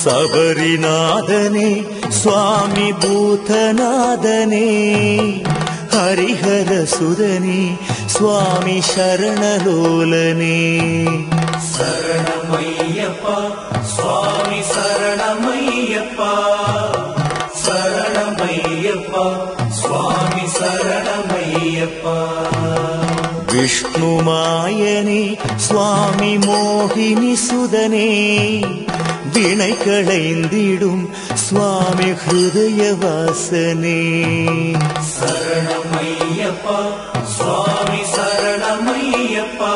சபரிநாதனே சுவாமி பூதநாதனே ஹரிஹர சுதனே சுவாமி சரணலோலனே சரணமையப்பா சுவாமி சரணமையப்பா சரணமையப்பா சுவாமி சரணமையப்பா விஷ்ணுமாயனே சுவாமி மோகினி சுதனே வினை களைந்திடும் சுவாமி ஹிருதயவாசனே சரணமையப்பா சுவாமி சரணமையப்பா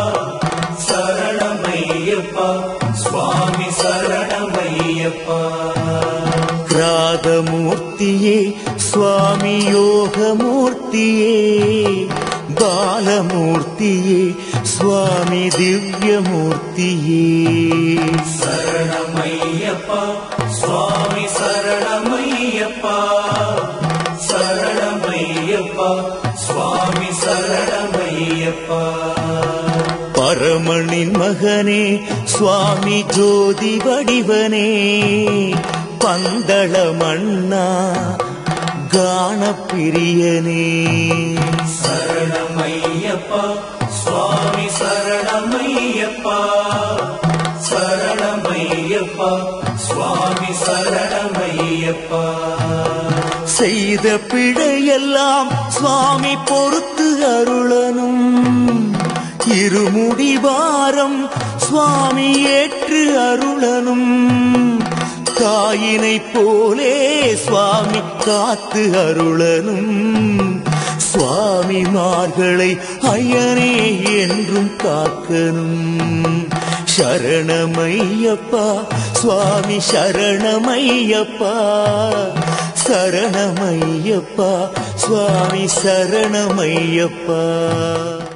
சரணமையப்பா சுவாமி சரணமையப்பா கிராதமூர்த்தியே சுவாமி யோகமூர்த்தியே பாலமூர்த்தியே சுவாமி திவ்யமூர்த்தியே சரணமையப்பா சுவாமி சரணமையப்பா சரணமையப்பா சுவாமி சரணமையப்பா பரமனின் மகனே சுவாமி ஜோதி வடிவனே பந்தள மன்னா கானப்பிரியனே சரணமையப்பா சுவாமி சரணமையப்பா சரணமையப்பா சுவாமி சரணமையப்பா செய்த பிழையெல்லாம் சுவாமி பொறுத்து அருளனும் இருமுடி வாரம் சுவாமி ஏற்று அருளனும் தாயினை போலே சுவாமி காத்து அருளனும் சுவாமிமார்களை ஐயனே என்றும் காக்கணும் சரணமையப்பா சுவாமி சரணமையப்பா சரணமையப்பா சுவாமி சரணமையப்பா